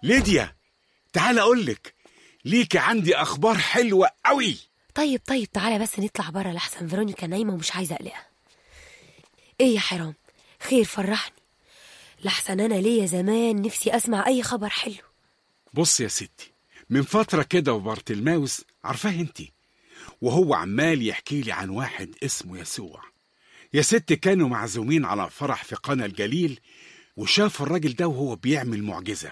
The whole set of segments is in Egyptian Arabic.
ليديا تعال اقولك ليكي عندي اخبار حلوه قوي طيب طيب تعالى بس نطلع بره لحسن فيرونيكا نايمة ومش عايزة أقلقها إيه يا حرام خير فرحني لحسن أنا ليا زمان نفسي أسمع أي خبر حلو بص يا ستي من فترة كده وبرتلماوس عارفاه انتي وهو عمال يحكي لي عن واحد اسمه يسوع يا ست كانوا معزومين على فرح في قنا الجليل وشافوا الراجل ده وهو بيعمل معجزة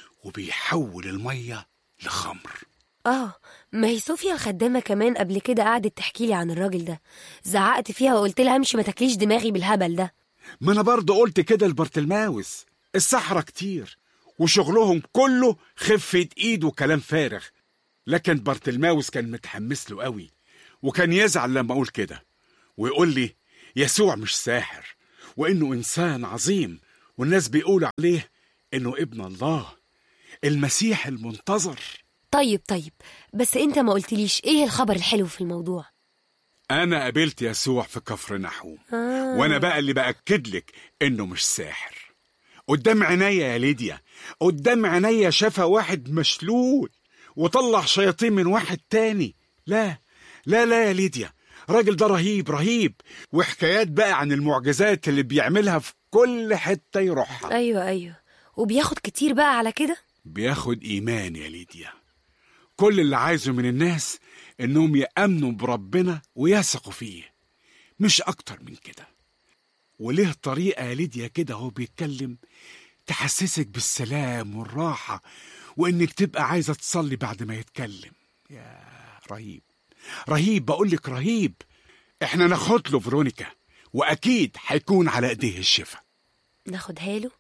وبيحول المية لخمر آه ما هي صوفيا الخدامة كمان قبل كده قعدت تحكي لي عن الراجل ده زعقت فيها وقلت لها امشي ما تاكليش دماغي بالهبل ده ما انا برضه قلت كده لبرتلماوس السحرة كتير وشغلهم كله خفة ايد وكلام فارغ لكن برتلماوس كان متحمس له قوي وكان يزعل لما اقول كده ويقول لي يسوع مش ساحر وانه انسان عظيم والناس بيقولوا عليه انه ابن الله المسيح المنتظر طيب طيب بس انت ما قلتليش ايه الخبر الحلو في الموضوع انا قابلت يسوع في كفر نحوم آه. وانا بقى اللي باكد لك انه مش ساحر قدام عينيا يا ليديا قدام عينيا شافها واحد مشلول وطلع شياطين من واحد تاني لا لا لا يا ليديا الراجل ده رهيب رهيب وحكايات بقى عن المعجزات اللي بيعملها في كل حتة يروحها ايوه ايوه وبياخد كتير بقى على كده بياخد إيمان يا ليديا كل اللي عايزه من الناس إنهم يأمنوا بربنا ويثقوا فيه مش أكتر من كده وليه طريقة يا ليديا كده هو بيتكلم تحسسك بالسلام والراحة وإنك تبقى عايزة تصلي بعد ما يتكلم يا رهيب رهيب بقولك رهيب إحنا ناخد له فيرونيكا وأكيد هيكون على إيديه الشفا ناخدها له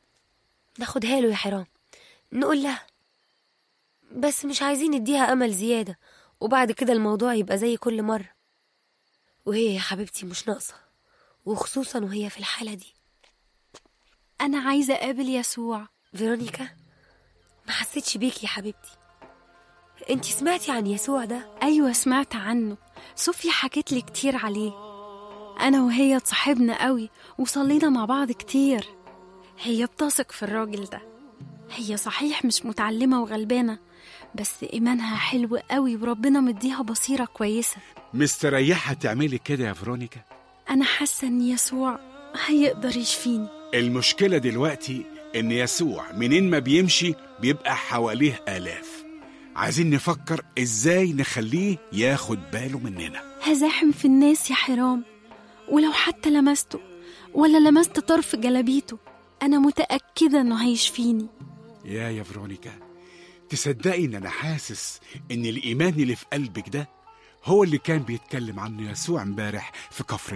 ناخدها له يا حرام نقول لها بس مش عايزين نديها امل زياده وبعد كده الموضوع يبقى زي كل مره وهي يا حبيبتي مش ناقصه وخصوصا وهي في الحاله دي أنا عايزة أقابل يسوع فيرونيكا ما حسيتش بيكي يا حبيبتي انتي سمعتي عن يسوع ده أيوة سمعت عنه صوفيا حكت لي كتير عليه أنا وهي اتصاحبنا قوي وصلينا مع بعض كتير هي بتثق في الراجل ده هي صحيح مش متعلمة وغلبانة بس إيمانها حلو قوي وربنا مديها بصيرة كويسة مستريحة تعملي كده يا فيرونيكا أنا حاسة إن يسوع هيقدر يشفيني المشكلة دلوقتي إن يسوع منين ما بيمشي بيبقى حواليه آلاف عايزين نفكر إزاي نخليه ياخد باله مننا هزاحم في الناس يا حرام ولو حتى لمسته ولا لمست طرف جلابيته أنا متأكدة إنه هيشفيني يا يا فيرونيكا تصدقي إن أنا حاسس إن الإيمان اللي في قلبك ده هو اللي كان بيتكلم عنه يسوع امبارح في كفر